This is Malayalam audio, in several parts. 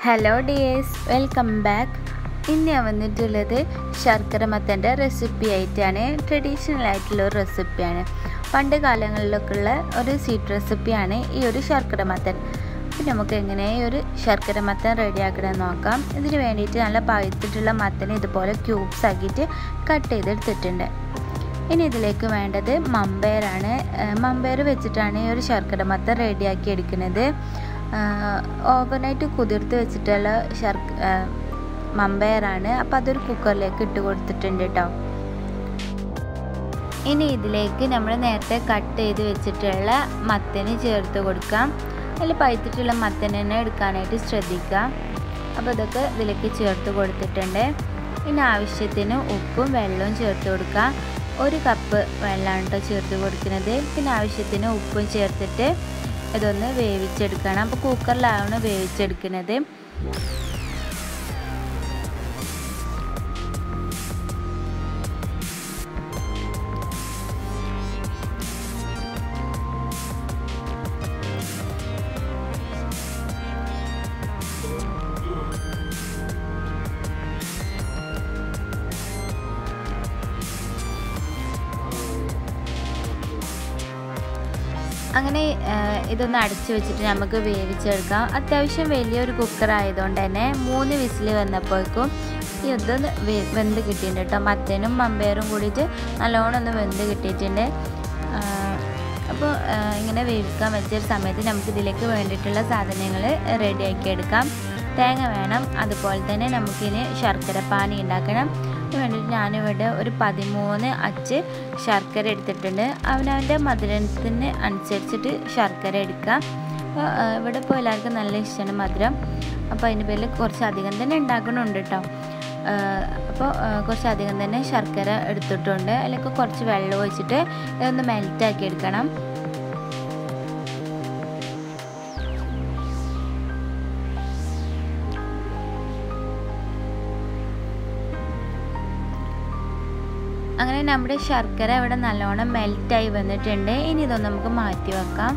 ഹലോ ഡിയേഴ്സ് വെൽക്കം ബാക്ക് ഇന്ന് ഞാൻ വന്നിട്ടുള്ളത് ശർക്കര മത്തൻ്റെ റെസിപ്പി ആയിട്ടാണ് ട്രഡീഷണൽ ആയിട്ടുള്ള ഒരു റെസിപ്പിയാണ് പണ്ട് കാലങ്ങളിലൊക്കെ ഉള്ള ഒരു സ്വീറ്റ് റെസിപ്പിയാണ് ഈ ഒരു ശർക്കര മത്തൻ അപ്പം നമുക്ക് എങ്ങനെ ഈ ഒരു ശർക്കര മത്തൻ റെഡിയാക്കണമെന്ന് നോക്കാം ഇതിന് വേണ്ടിയിട്ട് നല്ല പഴുത്തിട്ടുള്ള മത്തൻ ഇതുപോലെ ക്യൂബ്സ് ആക്കിയിട്ട് കട്ട് ചെയ്തെടുത്തിട്ടുണ്ട് ഇനി ഇതിലേക്ക് വേണ്ടത് മമ്പയറാണ് മമ്പയർ വെച്ചിട്ടാണ് ഈ ഒരു ശർക്കര മത്തൻ റെഡിയാക്കി എടുക്കുന്നത് ഓവർനൈറ്റ് കുതിർത്ത് വെച്ചിട്ടുള്ള ശർക്ക മമ്പയറാണ് അപ്പോൾ അതൊരു കുക്കറിലേക്ക് ഇട്ട് കൊടുത്തിട്ടുണ്ട് കേട്ടോ ഇനി ഇതിലേക്ക് നമ്മൾ നേരത്തെ കട്ട് ചെയ്ത് വെച്ചിട്ടുള്ള മത്തന് ചേർത്ത് കൊടുക്കാം അതിൽ പഴുത്തിട്ടുള്ള മത്തൻ തന്നെ എടുക്കാനായിട്ട് ശ്രദ്ധിക്കുക അപ്പോൾ ഇതൊക്കെ ഇതിലേക്ക് ചേർത്ത് കൊടുത്തിട്ടുണ്ട് ഇനി ആവശ്യത്തിന് ഉപ്പും വെള്ളവും ചേർത്ത് കൊടുക്കുക ഒരു കപ്പ് വെള്ളമാണ് കേട്ടോ ചേർത്ത് കൊടുക്കുന്നത് പിന്നെ ആവശ്യത്തിന് ഉപ്പും ചേർത്തിട്ട് ഇതൊന്ന് വേവിച്ചെടുക്കണം അപ്പോൾ കുക്കറിലാണ് വേവിച്ചെടുക്കുന്നത് അങ്ങനെ ഇതൊന്ന് അടച്ചു വെച്ചിട്ട് നമുക്ക് വേവിച്ചെടുക്കാം അത്യാവശ്യം വലിയൊരു കുക്കർ ആയതുകൊണ്ട് തന്നെ മൂന്ന് വിസിൽ വന്നപ്പോഴേക്കും ഇതൊന്ന് വെന്ത് കിട്ടിയിട്ടുണ്ട് കേട്ടോ മത്തനും മമ്പയറും കൂടിയിട്ട് നല്ലോണം ഒന്ന് വെന്ത് കിട്ടിയിട്ടുണ്ട് അപ്പോൾ ഇങ്ങനെ വേവിക്കാൻ വെച്ചൊരു സമയത്ത് നമുക്ക് ഇതിലേക്ക് വേണ്ടിയിട്ടുള്ള സാധനങ്ങൾ റെഡിയാക്കി എടുക്കാം തേങ്ങ വേണം അതുപോലെ തന്നെ നമുക്കിനി ശർക്കര പാനി ഉണ്ടാക്കണം വേണ്ടിയിട്ട് ഞാനിവിടെ ഒരു പതിമൂന്ന് അച്ച് ശർക്കര എടുത്തിട്ടുണ്ട് അവനവൻ്റെ മധുരത്തിന് അനുസരിച്ചിട്ട് ശർക്കര എടുക്കാം അപ്പോൾ ഇവിടെ ഇപ്പോൾ എല്ലാവർക്കും നല്ല ഇഷ്ടമാണ് മധുരം അപ്പോൾ അതിൻ്റെ പേരിൽ കുറച്ച് അധികം തന്നെ ഉണ്ടാക്കണമുണ്ട് കേട്ടോ അപ്പോൾ കുറച്ച് അധികം തന്നെ ശർക്കര എടുത്തിട്ടുണ്ട് അതിലേക്ക് കുറച്ച് വെള്ളം ഒഴിച്ചിട്ട് ഇതൊന്ന് മെൽറ്റാക്കി എടുക്കണം അങ്ങനെ നമ്മുടെ ശർക്കര ഇവിടെ നല്ലോണം മെൽറ്റായി വന്നിട്ടുണ്ട് ഇനി ഇതൊന്ന് നമുക്ക് മാറ്റി വെക്കാം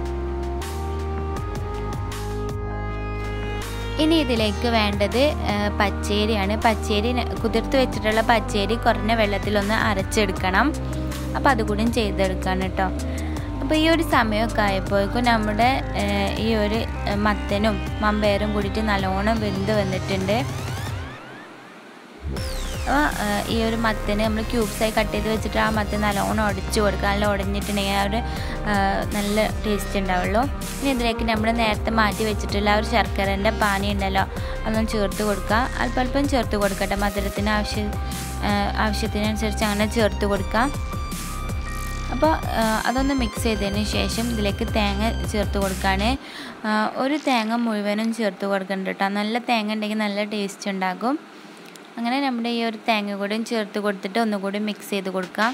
ഇനി ഇതിലേക്ക് വേണ്ടത് പച്ചേരിയാണ് പച്ചേരി കുതിർത്ത് വെച്ചിട്ടുള്ള പച്ചേരി കുറഞ്ഞ വെള്ളത്തിലൊന്ന് അരച്ചെടുക്കണം അപ്പോൾ അതുകൂടി ചെയ്തെടുക്കണം കേട്ടോ അപ്പോൾ ഈ ഒരു സമയമൊക്കെ ആയപ്പോഴേക്കും നമ്മുടെ ഈ ഒരു മത്തനും മമ്പയറും കൂടിയിട്ട് നല്ലോണം വെന്ത് വന്നിട്ടുണ്ട് അപ്പോൾ ഈ ഒരു മത്തന് നമ്മൾ ക്യൂബ്സായി കട്ട് ചെയ്ത് വെച്ചിട്ട് ആ മത്തൻ നല്ലോണം ഉടച്ചു കൊടുക്കുക നല്ല ഉടഞ്ഞിട്ടുണ്ടെങ്കിൽ ആ ഒരു നല്ല ടേസ്റ്റ് ഉണ്ടാവുള്ളൂ ഇനി ഇതിലേക്ക് നമ്മൾ നേരത്തെ മാറ്റി വെച്ചിട്ടുള്ള ആ ഒരു ശർക്കരൻ്റെ പാനി ഉണ്ടല്ലോ അതൊന്ന് ചേർത്ത് കൊടുക്കുക അല്പം അല്പം ചേർത്ത് കൊടുക്കട്ടെ മധുരത്തിന് ആവശ്യ ആവശ്യത്തിനനുസരിച്ച് അങ്ങനെ ചേർത്ത് കൊടുക്കാം അപ്പോൾ അതൊന്ന് മിക്സ് ചെയ്തതിന് ശേഷം ഇതിലേക്ക് തേങ്ങ ചേർത്ത് കൊടുക്കുകയാണ് ഒരു തേങ്ങ മുഴുവനും ചേർത്ത് കൊടുക്കുന്നുണ്ട് കേട്ടോ നല്ല തേങ്ങ ഉണ്ടെങ്കിൽ നല്ല ടേസ്റ്റ് ഉണ്ടാകും അങ്ങനെ നമ്മുടെ ഈ ഒരു തേങ്ങ കൂടെയും ചേർത്ത് കൊടുത്തിട്ട് ഒന്നുകൂടി മിക്സ് ചെയ്ത് കൊടുക്കാം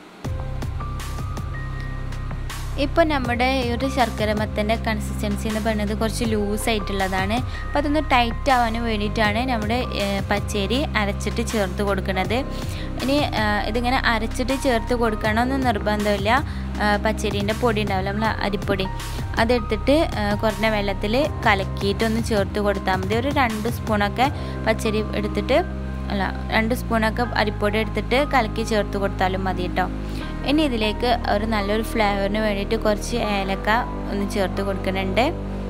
ഇപ്പോൾ നമ്മുടെ ഈ ഒരു ശർക്കര മത്തൻ്റെ കൺസിസ്റ്റൻസി എന്ന് പറയുന്നത് കുറച്ച് ലൂസായിട്ടുള്ളതാണ് അപ്പോൾ അതൊന്ന് ടൈറ്റ് ആവാൻ വേണ്ടിയിട്ടാണ് നമ്മുടെ പച്ചരി അരച്ചിട്ട് ചേർത്ത് കൊടുക്കുന്നത് ഇനി ഇതിങ്ങനെ അരച്ചിട്ട് ചേർത്ത് കൊടുക്കണമെന്ന് നിർബന്ധമില്ല പച്ചരീൻ്റെ പൊടി ഉണ്ടാവില്ല നമ്മൾ അരിപ്പൊടി അതെടുത്തിട്ട് കുറഞ്ഞ വെള്ളത്തിൽ കലക്കിയിട്ടൊന്ന് ചേർത്ത് കൊടുത്താൽ മതി ഒരു രണ്ട് സ്പൂണൊക്കെ പച്ചരി എടുത്തിട്ട് അല്ല രണ്ട് സ്പൂണൊക്കെ അരിപ്പൊടി എടുത്തിട്ട് കലക്കി ചേർത്ത് കൊടുത്താലും മതി കേട്ടോ ഇനി ഇതിലേക്ക് ഒരു നല്ലൊരു ഫ്ലേവറിന് വേണ്ടിയിട്ട് കുറച്ച് ഏലക്ക ഒന്ന് ചേർത്ത് കൊടുക്കുന്നുണ്ട്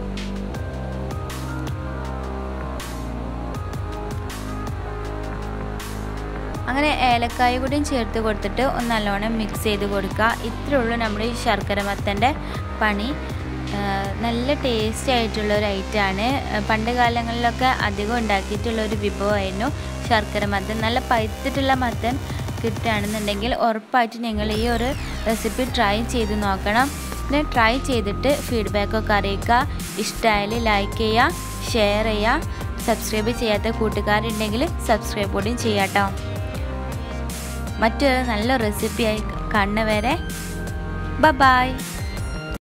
അങ്ങനെ ഏലക്കായ കൂടിയും ചേർത്ത് കൊടുത്തിട്ട് ഒന്ന് നല്ലോണം മിക്സ് ചെയ്ത് കൊടുക്കുക ഇത്രേ ഉള്ളൂ നമ്മുടെ ഈ ശർക്കര മത്തൻ്റെ പണി നല്ല ടേസ്റ്റി ആയിട്ടുള്ള ഒരു ഐറ്റമാണ് പണ്ട് കാലങ്ങളിലൊക്കെ അധികം ഉണ്ടാക്കിയിട്ടുള്ള ഒരു വിഭവമായിരുന്നു ശർക്കര മത്തൻ നല്ല പഴുത്തിട്ടുള്ള മത്തൻ കിട്ടുകയാണെന്നുണ്ടെങ്കിൽ ഉറപ്പായിട്ട് നിങ്ങൾ ഈ ഒരു റെസിപ്പി ട്രൈ ചെയ്ത് നോക്കണം പിന്നെ ട്രൈ ചെയ്തിട്ട് ഫീഡ്ബാക്കൊക്കെ അറിയിക്കുക ഇഷ്ടമായാൽ ലൈക്ക് ചെയ്യുക ഷെയർ ചെയ്യുക സബ്സ്ക്രൈബ് ചെയ്യാത്ത കൂട്ടുകാരുണ്ടെങ്കിൽ സബ്സ്ക്രൈബ് കൂടിയും ചെയ്യാട്ടോ മറ്റൊരു നല്ല റെസിപ്പിയായി കാണുന്നവരെ ബ ബായ്